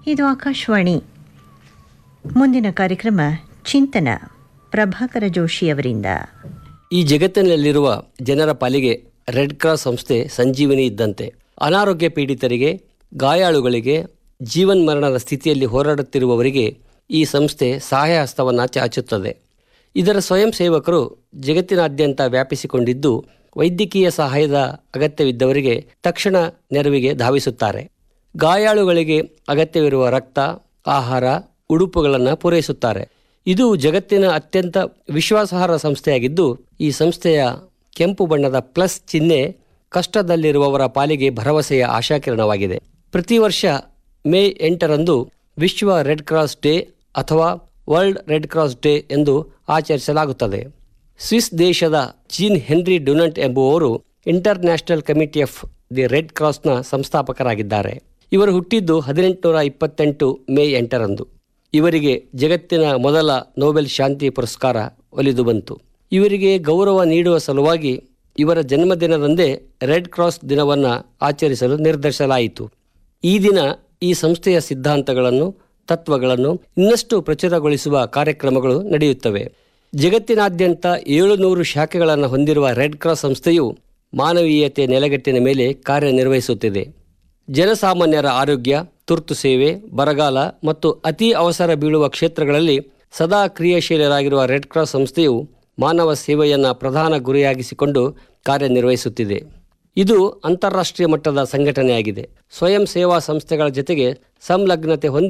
ಇದು ಆಕಾಶವಾಣಿ ಮುಂದಿನ ಕಾರ್ಯಕ್ರಮ ಚಿಂತನ ಪ್ರಭಾಕರ ಜೋಶಿಯವರಿಂದ ಈ ಜಗತ್ತಿನಲ್ಲಿರುವ ಜನರ ಪಾಲಿಗೆ ರೆಡ್ ಕ್ರಾಸ್ ಸಂಸ್ಥೆ ಸಂಜೀವನಿ ಇದ್ದಂತೆ ಅನಾರೋಗ್ಯ ಪೀಡಿತರಿಗೆ ಗಾಯಾಳುಗಳಿಗೆ ಜೀವನ್ಮರಣದ ಸ್ಥಿತಿಯಲ್ಲಿ ಹೋರಾಡುತ್ತಿರುವವರಿಗೆ ಈ ಸಂಸ್ಥೆ ಸಹಾಯ ಹಸ್ತವನ್ನು ಚಾಚುತ್ತದೆ ಇದರ ಸ್ವಯಂ ಸೇವಕರು ಜಗತ್ತಿನಾದ್ಯಂತ ವ್ಯಾಪಿಸಿಕೊಂಡಿದ್ದು ವೈದ್ಯಕೀಯ ಸಹಾಯದ ಅಗತ್ಯವಿದ್ದವರಿಗೆ ತಕ್ಷಣ ನೆರವಿಗೆ ಧಾವಿಸುತ್ತಾರೆ ಗಾಯಾಳುಗಳಿಗೆ ಅಗತ್ಯವಿರುವ ರಕ್ತ ಆಹಾರ ಉಡುಪುಗಳನ್ನು ಪೂರೈಸುತ್ತಾರೆ ಇದು ಜಗತ್ತಿನ ಅತ್ಯಂತ ವಿಶ್ವಾಸಾರ್ಹ ಸಂಸ್ಥೆಯಾಗಿದ್ದು ಈ ಸಂಸ್ಥೆಯ ಕೆಂಪು ಬಣ್ಣದ ಪ್ಲಸ್ ಚಿಹ್ನೆ ಕಷ್ಟದಲ್ಲಿರುವವರ ಪಾಲಿಗೆ ಭರವಸೆಯ ಆಶಾಕಿರಣವಾಗಿದೆ ಪ್ರತಿ ವರ್ಷ ಮೇ ಎಂಟರಂದು ವಿಶ್ವ ರೆಡ್ ಕ್ರಾಸ್ ಡೇ ಅಥವಾ ವರ್ಲ್ಡ್ ರೆಡ್ ಕ್ರಾಸ್ ಡೇ ಎಂದು ಆಚರಿಸಲಾಗುತ್ತದೆ ಸ್ವಿಸ್ ದೇಶದ ಜೀನ್ ಹೆನ್ರಿ ಡುನಂಟ್ ಎಂಬುವವರು international committee of the red ಕ್ರಾಸ್ನ ಸಂಸ್ಥಾಪಕರಾಗಿದ್ದಾರೆ ಇವರು ಹುಟ್ಟಿದ್ದು ಹದಿನೆಂಟುನೂರ ಇಪ್ಪತ್ತೆಂಟು ಮೇ ಎಂಟರಂದು ಇವರಿಗೆ ಜಗತ್ತಿನ ಮೊದಲ ನೊಬೆಲ್ ಶಾಂತಿ ಪುರಸ್ಕಾರ ಒಲಿದು ಬಂತು ಇವರಿಗೆ ಗೌರವ ನೀಡುವ ಸಲುವಾಗಿ ಇವರ ಜನ್ಮದಿನದಂದೇ ರೆಡ್ ಕ್ರಾಸ್ ದಿನವನ್ನು ಆಚರಿಸಲು ನಿರ್ಧರಿಸಲಾಯಿತು ಈ ದಿನ ಈ ಸಂಸ್ಥೆಯ ಸಿದ್ಧಾಂತಗಳನ್ನು ತತ್ವಗಳನ್ನು ಇನ್ನಷ್ಟು ಪ್ರಚುರಗೊಳಿಸುವ ಕಾರ್ಯಕ್ರಮಗಳು ನಡೆಯುತ್ತವೆ ಜಗತ್ತಿನಾದ್ಯಂತ ಏಳುನೂರು ಶಾಖೆಗಳನ್ನು ಹೊಂದಿರುವ ರೆಡ್ ಕ್ರಾಸ್ ಸಂಸ್ಥೆಯು ಮಾನವೀಯತೆ ನೆಲೆಗಟ್ಟಿನ ಮೇಲೆ ಕಾರ್ಯನಿರ್ವಹಿಸುತ್ತಿದೆ ಜನಸಾಮಾನ್ಯರ ಆರೋಗ್ಯ ತುರ್ತು ಸೇವೆ ಬರಗಾಲ ಮತ್ತು ಅತಿ ಅವಸರ ಬೀಳುವ ಕ್ಷೇತ್ರಗಳಲ್ಲಿ ಸದಾ ಕ್ರಿಯಾಶೀಲರಾಗಿರುವ ರೆಡ್ ಕ್ರಾಸ್ ಸಂಸ್ಥೆಯು ಮಾನವ ಸೇವೆಯನ್ನು ಪ್ರಧಾನ ಗುರಿಯಾಗಿಸಿಕೊಂಡು ಕಾರ್ಯನಿರ್ವಹಿಸುತ್ತಿದೆ ಇದು ಅಂತಾರಾಷ್ಟ್ರೀಯ ಮಟ್ಟದ ಸಂಘಟನೆಯಾಗಿದೆ ಸ್ವಯಂ ಸೇವಾ ಸಂಸ್ಥೆಗಳ ಜೊತೆಗೆ ಸಂಲಗ್ನತೆ ಹೊಂದಿ